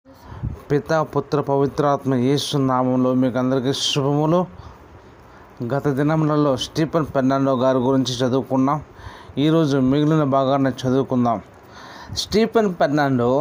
పిత పుత్ర పవిత్రాత్మ యేసు నామంలో మీకు అందరికీ శుభములు గత దినములలో స్టీఫెన్ ఫెర్నాండో గారి గురించి చదువుకున్నాం ఈరోజు మిగిలిన భాగాన్ని చదువుకుందాం స్టీఫెన్ ఫెర్నాండో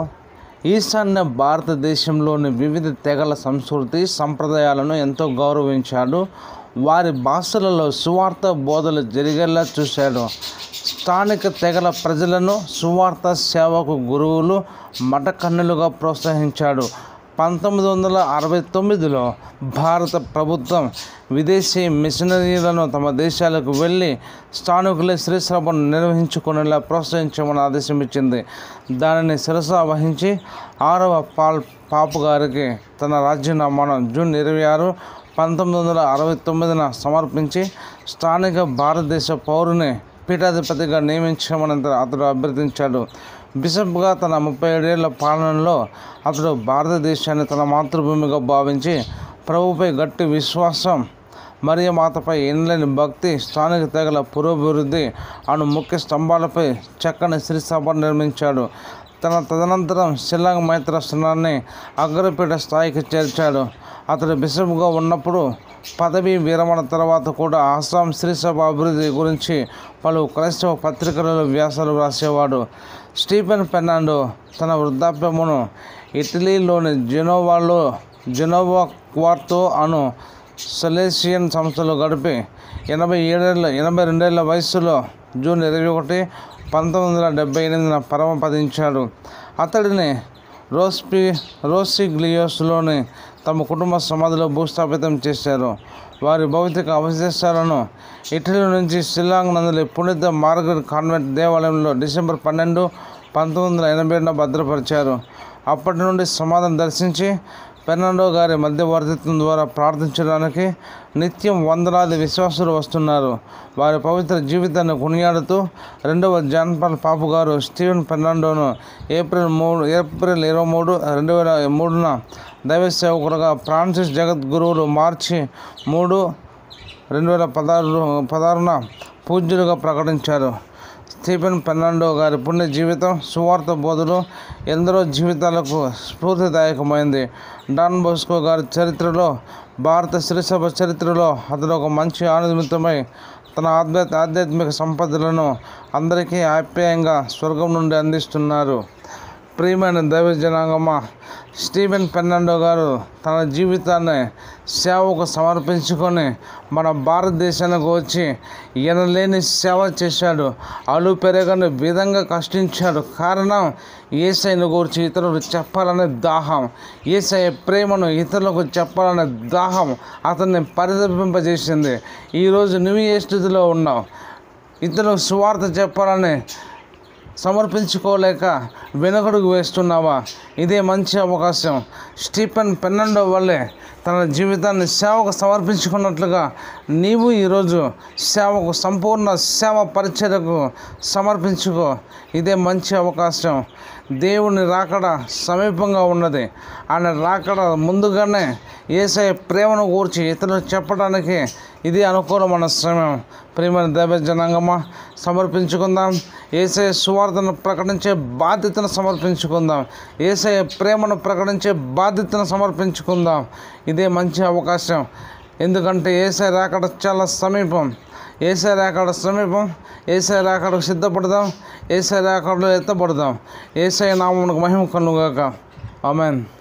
ఈశాన్య భారతదేశంలోని వివిధ తెగల సంస్కృతి సంప్రదాయాలను ఎంతో గౌరవించాడు వారి భాషలలో సువార్త బోధలు జరిగేలా చూశాడు స్థానిక తెగల ప్రజలను సువార్త సేవకు గురువులు మటకన్నులుగా ప్రోత్సహించాడు పంతొమ్మిది వందల అరవై తొమ్మిదిలో భారత ప్రభుత్వం విదేశీ మిషనరీలను తమ దేశాలకు వెళ్ళి స్థానికులే శ్రీశ్రభను నిర్వహించుకునేలా ప్రోత్సహించమని ఆదేశం ఇచ్చింది దానిని శిరస వహించి ఆరవ పాల్ పాపు గారికి తన రాజీనామాను జూన్ ఇరవై ఆరు పంతొమ్మిది వందల అరవై తొమ్మిదిన సమర్పించి స్థానిక భారతదేశ పౌరుని పీఠాధిపతిగా నియమించమని అతడు అభ్యర్థించాడు బిషప్గా తన ముప్పై ఏడేళ్ల పాలనలో అతడు భారతదేశాన్ని తన మాతృభూమిగా భావించి ప్రభుపై గట్టి విశ్వాసం మరియు మాతపై ఎనలేని భక్తి స్థానిక తెగల పురోభివృద్ధి అను ముఖ్య స్తంభాలపై చక్కని శ్రీసభ నిర్మించాడు తన తదనంతరం షిల్లాంగ్ మైత్రాసనాన్ని అగ్రపీఠ స్థాయికి చేర్చాడు అతడు బిషప్గా ఉన్నప్పుడు పదవీ విరమణ తర్వాత కూడా అస్సాం శ్రీసభ అభివృద్ధి గురించి పలు క్రైస్తవ పత్రికలలో వ్యాసాలు వ్రాసేవాడు స్టీఫెన్ ఫెర్నాండో తన వృద్ధాప్యమును ఇటలీలోని జెనోవాలో జెనోవా క్వార్తో అను సలేసియన్ సంస్థలో గడిపి ఎనభై ఏడేళ్ళ ఎనభై రెండేళ్ల వయస్సులో జూన్ ఇరవై ఒకటి పంతొమ్మిది వందల డెబ్బై ఎనిమిదిన పరమపదించాడు అతడిని రోస్పి రోసిగ్లియోస్లోని తమ కుటుంబ సమాధిలో భూస్థాపితం చేశారు వారి భౌతిక అవశేషాలను ఇటలీ నుంచి షిల్లాంగ్ నందులి పునీత మార్గరెట్ కాన్వెంట్ దేవాలయంలో డిసెంబర్ పన్నెండు పంతొమ్మిది వందల ఎనభై ఏడున భద్రపరిచారు అప్పటి నుండి సమాధిని దర్శించి ఫెర్నాండో గారి మధ్యవర్తిత్వం ద్వారా ప్రార్థించడానికి నిత్యం వందలాది విశ్వాసులు వస్తున్నారు వారి పవిత్ర జీవితాన్ని కొనియాడుతూ రెండవ జాన్పాల్ పాపు గారు స్టీవెన్ ఫెర్నాండోను ఏప్రిల్ మూడు ఏప్రిల్ ఇరవై మూడు రెండు వేల మూడున దైవ సేవకులుగా ఫ్రాన్సిస్ జగద్గురువులు మార్చి మూడు రెండు వేల పదహారు పదహారున పూజ్యులుగా ప్రకటించారు స్టీఫెన్ ఫెర్నాండో గారి పుణ్య జీవితం సువార్త బోధలు ఎందరో జీవితాలకు స్ఫూర్తిదాయకమైంది డాన్ బోస్కో గారి చరిత్రలో భారత శ్రీసభ చరిత్రలో అతను ఒక మంచి ఆనందితమై తన ఆధ్యాత్ ఆధ్యాత్మిక సంపదలను అందరికీ ఆప్యాయంగా స్వర్గం నుండి అందిస్తున్నారు ప్రియమైన దైవ జనాంగమ స్టీవెన్ ఫెర్నాండో గారు తన జీవితాన్ని సేవకు సమర్పించుకొని మన భారతదేశానికి వచ్చి ఎనలేని సేవ చేశాడు అలు పెరగని విధంగా కష్టించాడు కారణం ఏసైను గురించి ఇతరులకు చెప్పాలనే దాహం ఏసై ప్రేమను ఇతరులకు చెప్పాలనే దాహం అతన్ని పరితపింపజేసింది ఈరోజు నువ్వు ఏ స్థితిలో ఉన్నావు ఇతరులకు సువార్త చెప్పాలని సమర్పించుకోలేక వెనుకడుగు వేస్తున్నావా ఇదే మంచి అవకాశం స్టీఫెన్ పెన్నెండో వల్లే తన జీవితాన్ని సేవకు సమర్పించుకున్నట్లుగా నీవు ఈరోజు సేవకు సంపూర్ణ సేవ పరిచయకు సమర్పించుకో ఇదే మంచి అవకాశం దేవుని రాకడ సమీపంగా ఉన్నది ఆయన రాకడ ముందుగానే ఏసై ప్రేమను కూర్చి ఇతరులకు చెప్పడానికి ఇది అనుకూలమైన సమయం ప్రియమైన దైవ జనాంగమా సమర్పించుకుందాం ఏసై సువార్తను ప్రకటించే బాధ్యతను సమర్పించుకుందాం ఏసై ప్రేమను ప్రకటించే బాధ్యతను సమర్పించుకుందాం ఇదే మంచి అవకాశం ఎందుకంటే ఏసై రాకడ చాలా సమీపం ఏసై రాకడ సమీపం ఏసై రాకడకు సిద్ధపడదాం ఏసై రాకడలో ఎత్తపడదాం ఏసై నామమునకు మహిమ కలుగాక ఆమెన్